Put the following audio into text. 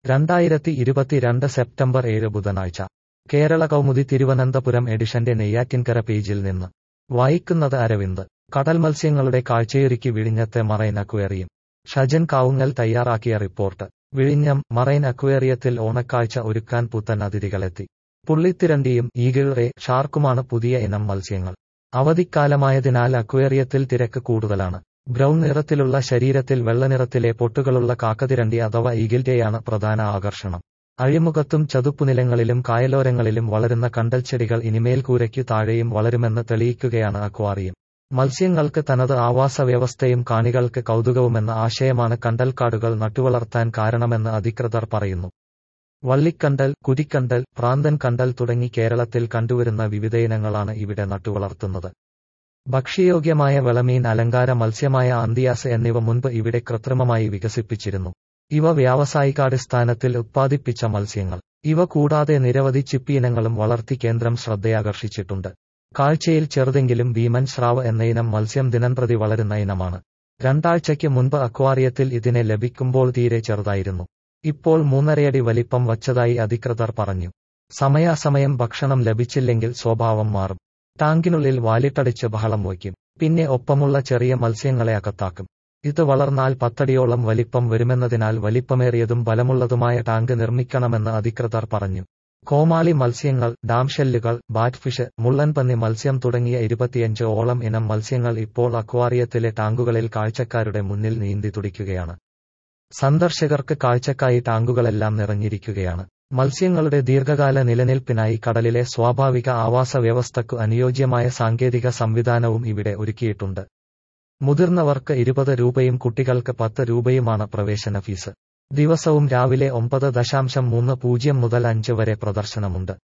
രണ്ടായിരത്തി ഇരുപത്തിരണ്ട് സെപ്റ്റംബർ ഏഴ് ബുധനാഴ്ച കേരള കൗമുദി തിരുവനന്തപുരം എഡിഷന്റെ നെയ്യാറ്റിൻകര പേജിൽ നിന്ന് വായിക്കുന്നത് അരവിന്ദ് കടൽ മത്സ്യങ്ങളുടെ കാഴ്ചയൊരുക്കി വിഴിഞ്ഞത്തെ മറൈൻ അക്വേറിയം ഷജൻ കാവുങ്ങൽ തയ്യാറാക്കിയ റിപ്പോർട്ട് വിഴിഞ്ഞം മറൈൻ അക്വേറിയത്തിൽ ഓണക്കാഴ്ച ഒരുക്കാൻ പുത്തൻ അതിഥികളെത്തി പുള്ളിത്തിരണ്ടിയും ഈഗിൾ റേ ഷാർക്കുമാണ് പുതിയ ഇനം മത്സ്യങ്ങൾ അവധിക്കാലമായതിനാൽ അക്വേറിയത്തിൽ തിരക്ക് കൂടുതലാണ് ബ്രൗൺ നിറത്തിലുള്ള ശരീരത്തിൽ വെള്ളനിറത്തിലെ പൊട്ടുകളുള്ള കാക്കതിരണ്ടി അഥവാ ഈഗിൾറ്റെയാണ് പ്രധാന ആകർഷണം അഴിമുഖത്തും ചതുപ്പുനിലങ്ങളിലും കായലോരങ്ങളിലും വളരുന്ന കണ്ടൽച്ചെടികൾ ഇനിമേൽ കൂരയ്ക്കു താഴെയും വളരുമെന്ന് തെളിയിക്കുകയാണ് അക്വാറിയം മത്സ്യങ്ങൾക്ക് തനത് ആവാസ വ്യവസ്ഥയും കാണികൾക്ക് കൗതുകവുമെന്ന ആശയമാണ് കണ്ടൽക്കാടുകൾ നട്ടുവളർത്താൻ കാരണമെന്ന് അധികൃതർ പറയുന്നു വള്ളിക്കണ്ടൽ കുരിക്കണ്ടൽ പ്രാന്തൻ കണ്ടൽ തുടങ്ങി കേരളത്തിൽ കണ്ടുവരുന്ന വിവിധയിനങ്ങളാണ് ഇവിടെ നട്ടുവളർത്തുന്നത് ഭക്ഷ്യയോഗ്യമായ വിളമീൻ അലങ്കാര മത്സ്യമായ അന്തിയാസ് എന്നിവ മുൻപ് ഇവിടെ കൃത്രിമമായി വികസിപ്പിച്ചിരുന്നു ഇവ വ്യാവസായികാടിസ്ഥാനത്തിൽ ഉത്പാദിപ്പിച്ച മത്സ്യങ്ങൾ ഇവ കൂടാതെ നിരവധി ചിപ്പിയിനങ്ങളും വളർത്തി കേന്ദ്രം ശ്രദ്ധയാകർഷിച്ചിട്ടുണ്ട് കാഴ്ചയിൽ ചെറുതെങ്കിലും ഭീമൻ സ്രാവ് എന്നയിനം മത്സ്യം ദിനംപ്രതി വളരുന്ന ഇനമാണ് രണ്ടാഴ്ചയ്ക്ക് മുൻപ് അക്വാറിയത്തിൽ ഇതിനെ ലഭിക്കുമ്പോൾ തീരെ ചെറുതായിരുന്നു ഇപ്പോൾ മൂന്നരയടി വലിപ്പം വച്ചതായി അധികൃതർ പറഞ്ഞു സമയാസമയം ഭക്ഷണം ലഭിച്ചില്ലെങ്കിൽ സ്വഭാവം മാറും ടാങ്കിനുള്ളിൽ വാലിട്ടടിച്ച് ബഹളം വയ്ക്കും പിന്നെ ഒപ്പമുള്ള ചെറിയ മത്സ്യങ്ങളെ അകത്താക്കും ഇത് വളർന്നാൽ പത്തടിയോളം വലിപ്പം വരുമെന്നതിനാൽ വലിപ്പമേറിയതും ബലമുള്ളതുമായ ടാങ്ക് നിർമ്മിക്കണമെന്ന് അധികൃതർ പറഞ്ഞു കോമാളി മത്സ്യങ്ങൾ ഡാംഷെല്ലുകൾ ബാറ്റ്ഫിഷ് മുള്ളൻപന്നി മത്സ്യം തുടങ്ങിയ ഇരുപത്തിയഞ്ച് ഓളം ഇനം മത്സ്യങ്ങൾ ഇപ്പോൾ അക്വാറിയത്തിലെ ടാങ്കുകളിൽ കാഴ്ചക്കാരുടെ മുന്നിൽ നീന്തി തുടിക്കുകയാണ് സന്ദർശകർക്ക് കാഴ്ചക്കായി ടാങ്കുകളെല്ലാം നിറഞ്ഞിരിക്കുകയാണ് മത്സ്യങ്ങളുടെ ദീർഘകാല നിലനിൽപ്പിനായി കടലിലെ സ്വാഭാവിക ആവാസ വ്യവസ്ഥയ്ക്കു അനുയോജ്യമായ സാങ്കേതിക സംവിധാനവും ഇവിടെ ഒരുക്കിയിട്ടുണ്ട് മുതിർന്നവർക്ക് ഇരുപത് രൂപയും കുട്ടികൾക്ക് പത്ത് രൂപയുമാണ് പ്രവേശന ഫീസ് ദിവസവും രാവിലെ ഒമ്പത് ദശാംശം മൂന്ന് പൂജ്യം മുതൽ അഞ്ച് വരെ പ്രദർശനമുണ്ട്